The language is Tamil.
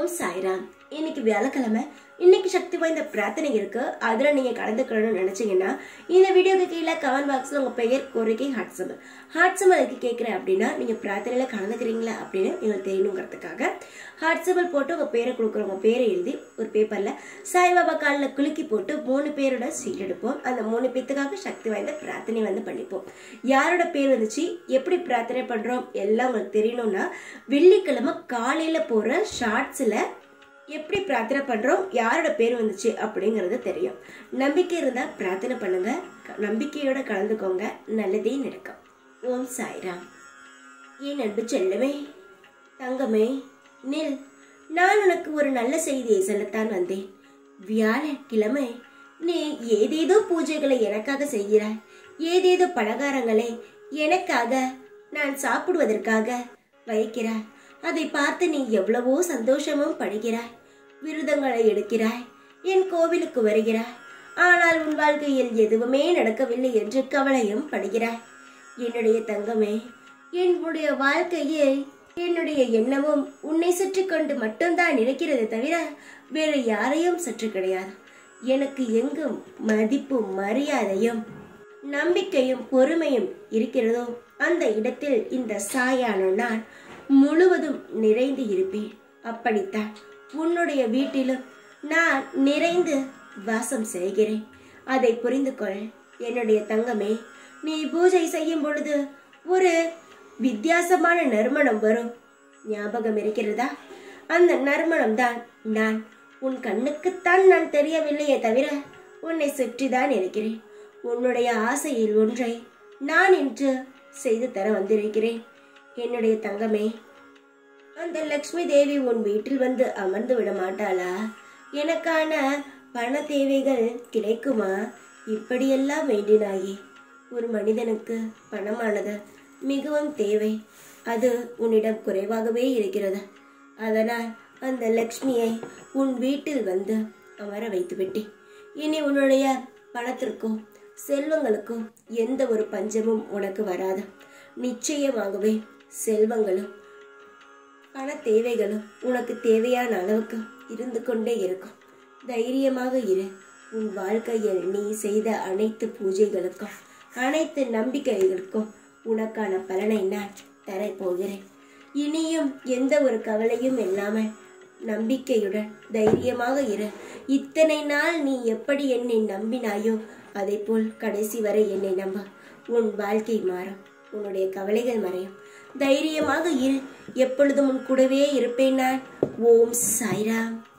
சாய்ராம் இன்னைக்கு வியாழக்கிழமை இன்னைக்கு சக்தி வாய்ந்த பிரார்த்தனை இருக்கு அதுல நீங்க கலந்துக்கணும்னு நினைச்சீங்கன்னா இந்த வீடியோக்கு கீழே கமெண்ட் பாக்ஸ்ல உங்க பெயர் கோரிக்கை ஹாட் சம்பல் ஹாட் சம்பல் எதுக்கு கேட்கிறேன் அப்படின்னா நீங்க பிரார்த்தனையில கலந்துக்கிறீங்களா அப்படின்னு எங்களுக்கு தெரியணுங்கிறதுக்காக ஹாட் சம்பல் போட்டு உங்க பேரை கொடுக்குறவங்க பேரை எழுதி ஒரு பேப்பர்ல சாய்பாபா காலில் குலுக்கி போட்டு மூணு பேரோட சீட் எடுப்போம் அந்த மூணு பேத்துக்காக சக்தி வாய்ந்த பிரார்த்தனை வந்து பண்ணிப்போம் யாரோட பேர் வந்துச்சு எப்படி பிரார்த்தனை பண்றோம் எல்லாம் உங்களுக்கு தெரியணும்னா வெள்ளிக்கிழமை காலையில போற ஷார்ட்ஸ்ல எப்படி பிரார்த்தனை பண்றோம் யாரோட பேர் வந்துச்சு அப்படிங்கறது தெரியும் நம்பிக்கை இருந்தா பிரார்த்தனை பண்ணுங்க க- நம்பிக்கையோட கலந்துக்கோங்க நல்லதே நடக்கும் ஓம் சாய்ராம் என் அன்பு செல்லமே தங்கமே நில் நான் உனக்கு ஒரு நல்ல செய்தியை சொல்லத்தான் வந்தேன் வியாழக்கிழமை நீ ஏதேதோ பூஜைகளை எனக்காக செய்கிறாய் ஏதேதோ பலகாரங்களை எனக்காக நான் சாப்பிடுவதற்காக வைக்கிறாய் அதை பார்த்து நீ எவ்வளவோ சந்தோஷமும் படுகிறாய் விருதங்களை எடுக்கிறாய் என் கோவிலுக்கு வருகிறாய் ஆனால் உன் வாழ்க்கையில் எதுவுமே நடக்கவில்லை என்று கவலையும் படுகிறாய் என்னுடைய தங்கமே என்னுடைய வாழ்க்கையை என்னுடைய எண்ணமும் உன்னை சுற்றி கொண்டு மட்டும்தான் இருக்கிறது தவிர வேறு யாரையும் சுற்றி கிடையாது எனக்கு எங்கும் மதிப்பும் மரியாதையும் நம்பிக்கையும் பொறுமையும் இருக்கிறதோ அந்த இடத்தில் இந்த சாயான நான் முழுவதும் நிறைந்து இருப்பேன் அப்படித்தான் உன்னுடைய வீட்டிலும் நான் நிறைந்து வாசம் செய்கிறேன் அதை புரிந்து கொள் என்னுடைய தங்கமே நீ பூஜை செய்யும் பொழுது ஒரு வித்தியாசமான நறுமணம் வரும் ஞாபகம் இருக்கிறதா அந்த நறுமணம் தான் நான் உன் கண்ணுக்குத்தான் நான் தெரியவில்லையே தவிர உன்னை சுற்றிதான் இருக்கிறேன் உன்னுடைய ஆசையில் ஒன்றை நான் இன்று செய்து தர வந்திருக்கிறேன் என்னுடைய தங்கமே அந்த லக்ஷ்மி தேவி உன் வீட்டில் வந்து அமர்ந்து விட மாட்டாளா எனக்கான பண தேவைகள் கிடைக்குமா இப்படியெல்லாம் வேண்டினாயே ஒரு மனிதனுக்கு பணமானது மிகவும் தேவை அது உன்னிடம் குறைவாகவே இருக்கிறது அதனால் அந்த லக்ஷ்மியை உன் வீட்டில் வந்து அமர வைத்து விட்டேன் இனி உன்னுடைய பணத்திற்கும் செல்வங்களுக்கும் எந்த ஒரு பஞ்சமும் உனக்கு வராது நிச்சயமாகவே செல்வங்களும் பண தேவைகளும் உனக்கு தேவையான அளவுக்கு இருந்து கொண்டே இருக்கும் தைரியமாக இரு உன் வாழ்க்கையில் நீ செய்த அனைத்து பூஜைகளுக்கும் அனைத்து நம்பிக்கைகளுக்கும் உனக்கான பலனை நான் தரப்போகிறேன் இனியும் எந்த ஒரு கவலையும் இல்லாமல் நம்பிக்கையுடன் தைரியமாக இரு இத்தனை நாள் நீ எப்படி என்னை நம்பினாயோ அதை போல் கடைசி வரை என்னை நம்ப உன் வாழ்க்கை மாறும் உன்னுடைய கவலைகள் மறையும் தைரியமாக இரு எப்பொழுதும் உன் கூடவே இருப்பேன் நான் ஓம் சாய்ராம்